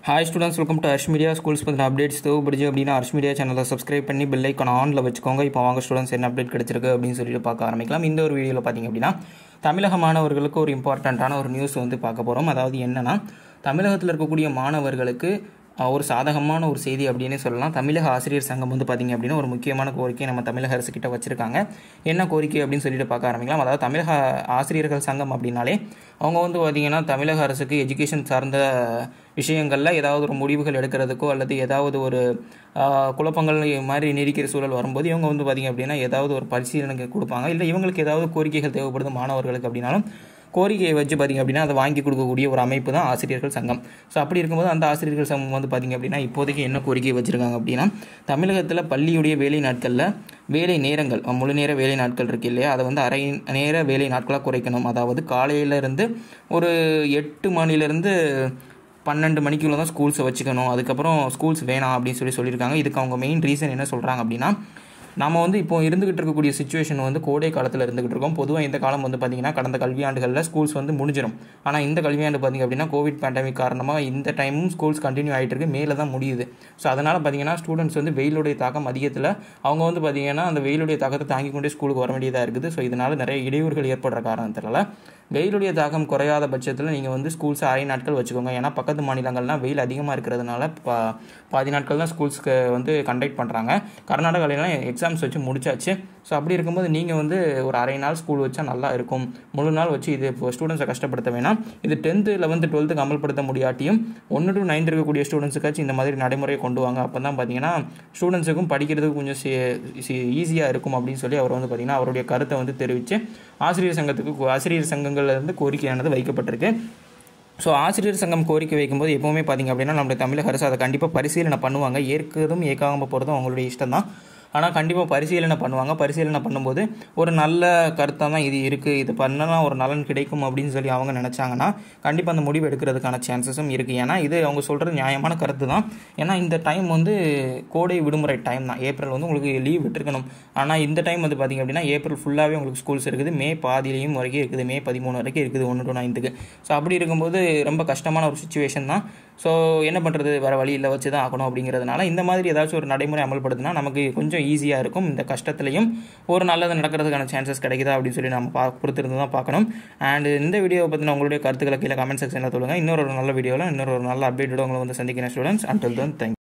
hi students welcome to Harsh media schools பற்றின updates தேவைப்படுச்சு அப்படின்னா ஹர்ஷ் மீடியா சேனலை சப்ஸ்கிரைப் பண்ணி பெல் ஐக்கான் ஆனில் வச்சுக்கோங்க இப்போ வாங்க ஸ்டூடெண்ட்ஸ் என்ன அப்டேட் கிடச்சிருக்கு அப்படின்னு சொல்லிட்டு பார்க்க ஆரம்பிக்கலாம் இந்த ஒரு வீடியோவில் பார்த்தீங்க அப்படின்னா தமிழக மாணவர்களுக்கு ஒரு இம்பார்ட்டண்ட்டான ஒரு நியூஸ் வந்து பார்க்க போகிறோம் அதாவது என்னன்னா தமிழகத்தில் இருக்கக்கூடிய மாணவர்களுக்கு அஹ், ஒரு சாதகமான ஒரு செய்தி அப்படின்னே சொல்லலாம் தமிழக ஆசிரியர் சங்கம் வந்து பார்த்திங்க அப்படின்னா ஒரு முக்கியமான கோரிக்கை நம்ம தமிழக அரசு கிட்ட வச்சிருக்காங்க என்ன கோரிக்கை அப்படின்னு சொல்லிட்டு பார்க்க ஆரம்பிக்கலாம் அதாவது தமிழக ஆசிரியர்கள் சங்கம் அப்படின்னாலே அவங்க வந்து பார்த்திங்கன்னா தமிழக அரசுக்கு எஜுகேஷன் சார்ந்த விஷயங்களில் ஏதாவது ஒரு முடிவுகள் எடுக்கிறதுக்கோ அல்லது ஏதாவது ஒரு ஆஹ், குழப்பங்கள் மாதிரி நீடிக்கிற சூழல் வரும்போது இவங்க வந்து பார்த்திங்க அப்படின்னா ஏதாவது ஒரு பரிசீலனைக்கு கொடுப்பாங்க இல்லை இவங்களுக்கு ஏதாவது கோரிக்கைகள் தேவைப்படுது மாணவர்களுக்கு அப்படின்னாலும் கோரிக்கையை வச்சு பார்த்திங்க அப்படின்னா அதை வாங்கி கொடுக்கக்கூடிய ஒரு அமைப்பு தான் ஆசிரியர்கள் சங்கம் ஸோ அப்படி இருக்கும்போது அந்த ஆசிரியர்கள் சங்கம் வந்து பார்த்திங்க அப்படின்னா இப்போதைக்கு என்ன கோரிக்கை வச்சுருக்காங்க அப்படின்னா தமிழகத்தில் பள்ளியுடைய வேலை நாட்களில் வேலை நேரங்கள் அஹ், முழு நேர வேலை நாட்கள் இருக்கு இல்லையா அதை வந்து அரை நேர வேலை நாட்களாக குறைக்கணும் அதாவது காலையிலேருந்து ஒரு எட்டு மணிலேருந்து பன்னெண்டு மணிக்குள்ள தான் ஸ்கூல்ஸை வச்சுக்கணும் அதுக்கப்புறம் ஸ்கூல்ஸ் வேணாம் அப்படின்னு சொல்லி சொல்லியிருக்காங்க இதுக்கு அவங்க மெயின் ரீசன் என்ன சொல்கிறாங்க அப்படின்னா நம்ம வந்து இப்போ இருந்துகிட்டு இருக்கக்கூடிய சுச்சுவேஷன் வந்து கோடை காலத்தில் இருந்துகிட்டு இருக்கோம் பொதுவாக இந்த காலம் வந்து பார்த்திங்கன்னா கடந்த கல்வியாண்டுகளில் ஸ்கூல்ஸ் வந்து முடிஞ்சிடும் ஆனால் இந்த கல்வியாண்டு பார்த்திங்க அப்படின்னா கோவிட் பேண்டமிக் காரணமாக இந்த டைமும் ஸ்கூல்ஸ் கண்டினியூ ஆகிட்டு இருக்கு மேலே தான் முடியுது ஸோ அதனால் பார்த்திங்கன்னா ஸ்டூடெண்ட்ஸ் வந்து வெயிலுடைய தாக்கம் அதிகத்தில் அவங்க வந்து பார்த்திங்கன்னா அந்த வெயிலுடைய தாக்கத்தை தாங்கி கொண்டே ஸ்கூலுக்கு வர வேண்டியதாக இருக்குது ஸோ இதனால் நிறைய இடையூறுகள் ஏற்படுற காரணத்தினால வெயிலுடைய தாக்கம் குறையாத பட்சத்தில் நீங்கள் வந்து ஸ்கூல்ஸை அரை நாட்கள் வச்சுக்கோங்க ஏன்னா பக்கத்து மாநிலங்கள்லாம் வெயில் அதிகமாக இருக்கிறதுனால பா பாதி நாட்கள் தான் ஸ்கூல்ஸ்க்கு வந்து கண்டக்ட் பண்ணுறாங்க கர்நாடகாவிலாம் எக்ஸாம்ஸ் வச்சு முடிச்சாச்சு ஸோ அப்படி இருக்கும்போது நீங்கள் வந்து ஒரு அரை நாள் ஸ்கூல் வச்சா நல்லா இருக்கும் முழு நாள் வச்சு இது இப்போ ஸ்டூடெண்ட்ஸை கஷ்டப்படுத்த வேணாம் இது டென்த்து லெவன்த்து டுவெல்த்துக்கு அமல்படுத்த முடியாட்டியும் ஒன்று டு நைன்த் இருக்கக்கூடிய ஸ்டூடெண்ட்ஸுக்காச்சும் இந்த மாதிரி நடைமுறையை கொண்டு வாங்க அப்போ தான் பார்த்தீங்கன்னா ஸ்டூடெண்ட்ஸுக்கும் படிக்கிறதுக்கு கொஞ்சம் ஈஸியாக இருக்கும் அப்படின்னு சொல்லி அவர் வந்து பார்த்தீங்கன்னா அவருடைய கருத்தை வந்து தெரிவித்து ஆசிரியர் சங்கத்துக்கு ஆசிரியர் சங்கங்கள்ல இருந்து கோரிக்கையானது வைக்கப்பட்டிருக்கு ஸோ ஆசிரியர் சங்கம் கோரிக்கை வைக்கும்போது எப்போவுமே பார்த்திங்க அப்படின்னா நம்மளுடைய தமிழக அரசு அதை கண்டிப்பாக பரிசீலனை பண்ணுவாங்க ஏற்கதும் ஏற்காமல் போகிறதும் அவங்களுடைய இஷ்டம் தான் ஆனால் கண்டிப்பாக பரிசீலனை பண்ணுவாங்க பரிசீலனை பண்ணும்போது ஒரு நல்ல கருத்தாக தான் இது இருக்குது இது பண்ணலாம் ஒரு நலன் கிடைக்கும் அப்படின்னு சொல்லி அவங்க நினச்சாங்கன்னா கண்டிப்பாக அந்த முடிவு எடுக்கிறதுக்கான சான்சஸும் இருக்குது ஏன்னா இது அவங்க சொல்கிறது நியாயமான கருத்து தான் ஏன்னா இந்த டைம் வந்து கோடை விடுமுறை டைம் தான் ஏப்ரல் வந்து உங்களுக்கு லீவ் விட்டுருக்கணும் ஆனால் இந்த டைம் வந்து பார்த்திங்க அப்படின்னா ஏப்ரல் ஃபுல்லாகவே உங்களுக்கு ஸ்கூல்ஸ் இருக்குது மே பாதியிலையும் வரைக்கும் இருக்குது மே பதிமூணு வரைக்கும் இருக்குது ஒன்று டு நைன்த்துக்கு ஸோ அப்படி இருக்கும்போது ரொம்ப கஷ்டமான ஒரு சுச்சுவேஷன் தான் ஸோ என்ன பண்ணுறது வேறு வழி இல்லை வச்சு தான் ஆகணும் அப்படிங்கிறதுனால இந்த மாதிரி ஏதாச்சும் ஒரு நடைமுறை அமல்படுத்தினா நமக்கு கொஞ்சம் ஈஸியாக இருக்கும் இந்த கஷ்டத்துலையும் ஒரு நல்லது நடக்கிறதுக்கான சான்சஸ் கிடைக்குதா அப்படின்னு சொல்லி நம்ம பா பொறுத்திருந்து தான் பார்க்கணும் அண்ட் இந்த வீடியோவை பற்றின உங்களுடைய கருத்துக்களை கீழே கமெண்ட் செக்ஷனில் சொல்லுங்கள் இன்னொரு ஒரு நல்ல வீடியோவில் இன்னொரு ஒரு நல்ல அப்டேட்டோட உங்களை வந்து சந்திக்கிறேன் ஸ்டூடெண்ட்ஸ் அண்டில் தன் தேங்க்